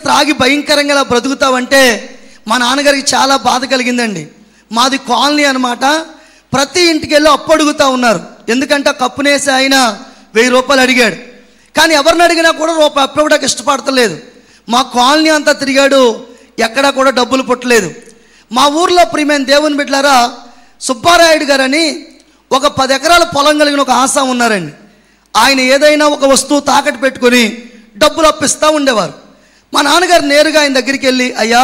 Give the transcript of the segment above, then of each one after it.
త్రాగి భయంకరంగా ఇలా బ్రతుకుతావంటే మా నాన్నగారికి చాలా బాధ కలిగిందండి మాది కాలనీ అనమాట ప్రతి ఇంటికి వెళ్ళి అప్పు అడుగుతా ఉన్నారు ఎందుకంటే ఆ కప్పునేసి ఆయన వెయ్యి రూపాయలు అడిగాడు కానీ ఎవరిని అడిగినా కూడా రూపాయి అప్పు ఇవ్వడానికి ఇష్టపడతలేదు మా కాలనీ అంతా తిరిగాడు ఎక్కడా కూడా డబ్బులు పుట్టలేదు మా ఊర్లో ప్రియమైన దేవుని బిడ్డారా సుబ్బారాయుడు గారని ఒక పది ఎకరాల పొలం కలిగిన ఒక ఆశ ఉన్నారండి ఆయన ఏదైనా ఒక వస్తువు తాకట్టు పెట్టుకొని డబ్బులు అప్పిస్తూ ఉండేవారు మా నాన్నగారు నేరుగా ఆయన దగ్గరికి వెళ్ళి అయ్యా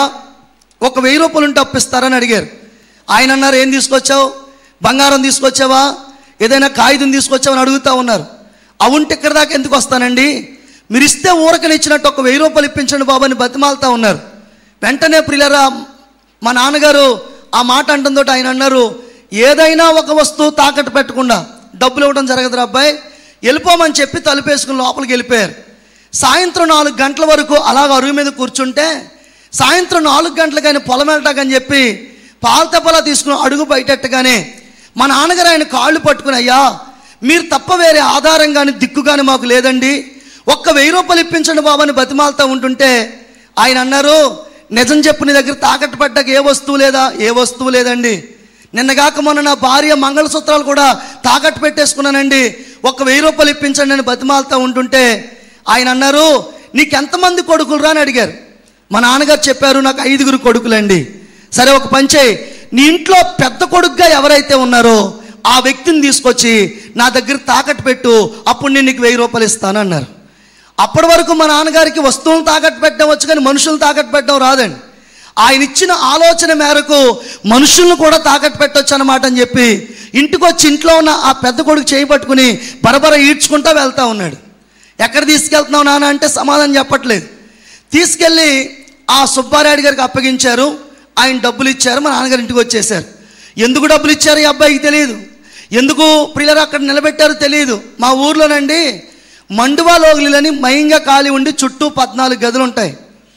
ఒక వెయ్యి రూపాయలు ఉంటే అప్పిస్తారని అడిగారు ఆయన అన్నారు ఏం తీసుకొచ్చావు బంగారం తీసుకొచ్చావా ఏదైనా కాగితం తీసుకొచ్చావని అడుగుతూ ఉన్నారు అవుంటే ఇక్కడ దాకా ఎందుకు వస్తానండి మీరు ఇస్తే ఊరకని ఇచ్చినట్టు ఒక వెయ్యి రూపాయలు ఇప్పించండి బాబు అని బతిమాలుతా ఉన్నారు వెంటనే ప్రియులరా మా నాన్నగారు ఆ మాట అంటుందో ఆయన అన్నారు ఏదైనా ఒక వస్తువు తాకట్టు పెట్టకుండా డబ్బులు ఇవ్వడం జరగదురా అబ్బాయి వెళ్ళిపోమని చెప్పి తలుపేసుకుని లోపలికి వెళ్ళిపోయారు సాయంత్రం నాలుగు గంటల వరకు అలాగ అరుగు మీద కూర్చుంటే సాయంత్రం నాలుగు గంటలకు ఆయన పొలం వెళ్ళటాకని చెప్పి పాలతపలా తీసుకుని అడుగు బయటెట్టగానే మా నాన్నగారు ఆయన కాళ్ళు పట్టుకుని అయ్యా మీరు తప్ప వేరే ఆధారం కానీ దిక్కు కానీ మాకు లేదండి ఒక్క వెయ్యి రూపాయలు ఇప్పించండి బాబు అని బతిమాలతా ఉంటుంటే ఆయన అన్నారు నిజం చెప్పు నీ దగ్గర తాకట్టు పడ్డాక ఏ వస్తువు లేదా ఏ వస్తువు లేదండి నిన్నగాక మొన్న నా భార్య మంగళసూత్రాలు కూడా తాకట్టు పెట్టేసుకున్నానండి ఒక్క వెయ్యి రూపాయలు ఇప్పించండి అని బతిమాలతా ఉంటుంటే ఆయన అన్నారు నీకెంతమంది కొడుకులు రా అని అడిగారు మా నాన్నగారు చెప్పారు నాకు ఐదుగురు కొడుకులండి సరే ఒక పని చేయి నీ ఇంట్లో పెద్ద కొడుకుగా ఎవరైతే ఉన్నారో ఆ వ్యక్తిని తీసుకొచ్చి నా దగ్గర తాకట్టు పెట్టు అప్పుడు నేను నీకు వెయ్యి రూపాయలు ఇస్తాను అన్నారు అప్పటి వరకు మా నాన్నగారికి వస్తువులను తాకట్టు పెట్టడం వచ్చు కానీ మనుషులను తాకట్టు పెట్టడం రాదండి ఆయన ఇచ్చిన ఆలోచన మేరకు మనుషులను కూడా తాకట్టు పెట్టొచ్చు అన్నమాట అని చెప్పి ఇంటికి వచ్చి ఇంట్లో ఉన్న ఆ పెద్ద కొడుకు చేయి పట్టుకుని బరబర ఈడ్చుకుంటా వెళ్తా ఉన్నాడు ఎక్కడ తీసుకెళ్తున్నావు నాన్న అంటే సమాధానం చెప్పట్లేదు తీసుకెళ్ళి ఆ సుబ్బారాయుడు గారికి అప్పగించారు ఆయన డబ్బులు ఇచ్చారు మా నాన్నగారు ఇంటికి వచ్చేసారు ఎందుకు డబ్బులు ఇచ్చారు ఈ అబ్బాయికి తెలియదు ఎందుకు ప్రియులరు అక్కడ నిలబెట్టారో తెలియదు మా ఊర్లోనండి మండువా లోగిలని మయంగా ఖాళీ ఉండి చుట్టూ పద్నాలుగు గదులు ఉంటాయి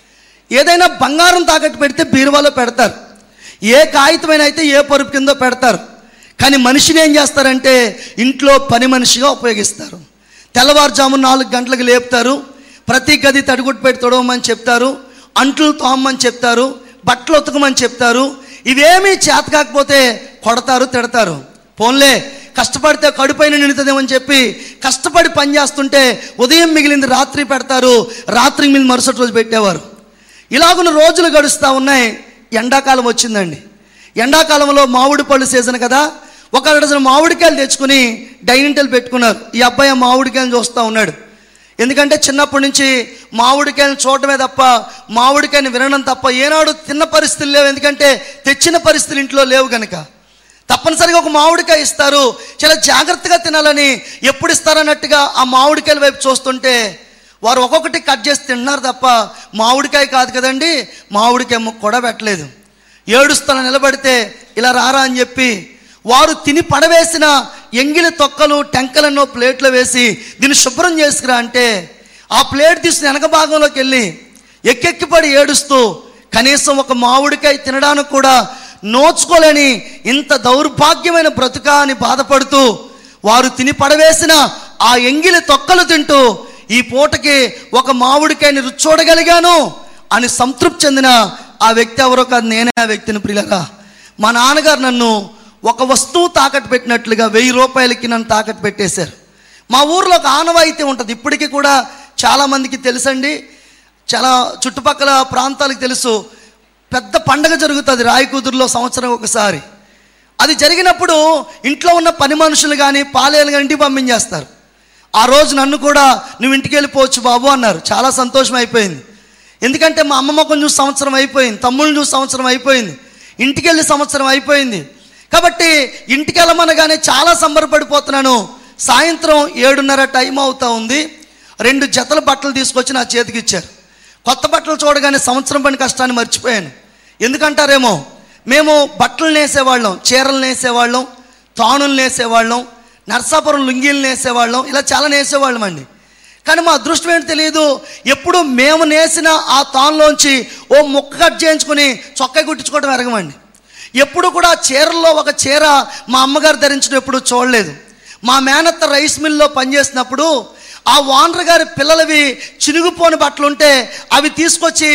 ఏదైనా బంగారం తాకట్టు పెడితే బీరువాలో పెడతారు ఏ కాగితమైన అయితే ఏ పరుపు కిందో పెడతారు కానీ మనిషిని ఏం చేస్తారంటే ఇంట్లో పని మనిషిగా ఉపయోగిస్తారు తెల్లవారుజాము నాలుగు గంటలకు లేపుతారు ప్రతి గది తడిగుట్టు పెట్టి తొడవమని చెప్తారు అంట్లు తోమని చెప్తారు బట్టలు ఉతకమని చెప్తారు ఇవేమీ చేత కాకపోతే కొడతారు తిడతారు పోన్లే కష్టపడితే కడుపైన నిండుతుందేమని చెప్పి కష్టపడి పని చేస్తుంటే ఉదయం మిగిలింది రాత్రి పెడతారు రాత్రి మిగిలిన మరుసటి రోజు పెట్టేవారు ఇలాగున్న రోజులు గడుస్తూ ఉన్నాయి ఎండాకాలం వచ్చిందండి ఎండాకాలంలో మామిడి పళ్ళు సీజన్ కదా ఒక డజన్ మామిడికాయలు తెచ్చుకుని డైనింగ్ టేబుల్ పెట్టుకున్నారు ఈ అబ్బాయి ఆ మామిడికాయలు చూస్తూ ఉన్నాడు ఎందుకంటే చిన్నప్పటి నుంచి మామిడికాయలను చూడటమే తప్ప మామిడికాయని వినడం తప్ప ఏనాడు తిన్న పరిస్థితులు లేవు ఎందుకంటే తెచ్చిన పరిస్థితులు ఇంట్లో లేవు కనుక తప్పనిసరిగా ఒక మామిడికాయ ఇస్తారు చాలా జాగ్రత్తగా తినాలని ఎప్పుడు ఇస్తారన్నట్టుగా ఆ మామిడికాయల వైపు చూస్తుంటే వారు ఒక్కొక్కటి కట్ చేసి తిన్నారు తప్ప మామిడికాయ కాదు కదండి మామిడికాయ ముక్క కూడా పెట్టలేదు ఏడుస్తాను నిలబడితే ఇలా రారా అని చెప్పి వారు తిని పడవేసిన ఎంగిలి తొక్కలు టెంకలన్నో ప్లేట్లో వేసి దీన్ని శుభ్రం చేసుకురా అంటే ఆ ప్లేట్ తీసుకుని వెనక భాగంలోకి వెళ్ళి ఎక్కెక్కిపడి ఏడుస్తూ కనీసం ఒక మామిడికాయ తినడానికి కూడా నోచుకోలేని ఇంత దౌర్భాగ్యమైన బ్రతుక అని బాధపడుతూ వారు తిని పడవేసిన ఆ ఎంగిలి తొక్కలు తింటూ ఈ పూటకి ఒక మామిడికాయని రుచి చూడగలిగాను అని సంతృప్తి చెందిన ఆ వ్యక్తి ఎవరో కాదు నేనే ఆ వ్యక్తిని ప్రియులరా మా నాన్నగారు నన్ను ఒక వస్తువు తాకట్టు పెట్టినట్లుగా వెయ్యి రూపాయలకి నన్ను తాకట్టు పెట్టేశారు మా ఊర్లో ఒక ఆనవాయితీ ఉంటుంది ఇప్పటికీ కూడా చాలామందికి తెలుసండి చాలా చుట్టుపక్కల ప్రాంతాలకు తెలుసు పెద్ద పండగ జరుగుతుంది రాయకూతురులో సంవత్సరం ఒకసారి అది జరిగినప్పుడు ఇంట్లో ఉన్న పని మనుషులు కానీ పాలేలు కానీ ఇంటికి పంపించేస్తారు ఆ రోజు నన్ను కూడా నువ్వు ఇంటికి వెళ్ళిపోవచ్చు బాబు అన్నారు చాలా సంతోషం అయిపోయింది ఎందుకంటే మా అమ్మమ్మ కొంచెం సంవత్సరం అయిపోయింది తమ్ముళ్ళని చూసి సంవత్సరం అయిపోయింది ఇంటికి వెళ్ళి సంవత్సరం అయిపోయింది కాబట్టి ఇంటికి వెళ్ళమనగానే చాలా సంబరపడిపోతున్నాను సాయంత్రం ఏడున్నర టైం అవుతా ఉంది రెండు జతల బట్టలు తీసుకొచ్చి నా చేతికి ఇచ్చారు కొత్త బట్టలు చూడగానే సంవత్సరం పని కష్టాన్ని మర్చిపోయాను ఎందుకంటారేమో మేము బట్టలు నేసేవాళ్ళం చీరలు నేసేవాళ్ళం తాణులు నేసేవాళ్ళం నర్సాపురం లుంగీలు నేసేవాళ్ళం ఇలా చాలా నేసేవాళ్ళం అండి కానీ మా అదృష్టం ఏంటి తెలియదు ఎప్పుడు మేము నేసిన ఆ తాన్లోంచి ఓ ముక్క కట్ చేయించుకొని చొక్కా కుట్టించుకోవడం ఎరగమండి ఎప్పుడు కూడా చీరల్లో ఒక చీర మా అమ్మగారు ధరించడం ఎప్పుడు చూడలేదు మా మేనత్త రైస్ మిల్లో పనిచేసినప్పుడు ఆ ఓనర్ గారి పిల్లలవి చినుగుపోని బట్టలు ఉంటే అవి తీసుకొచ్చి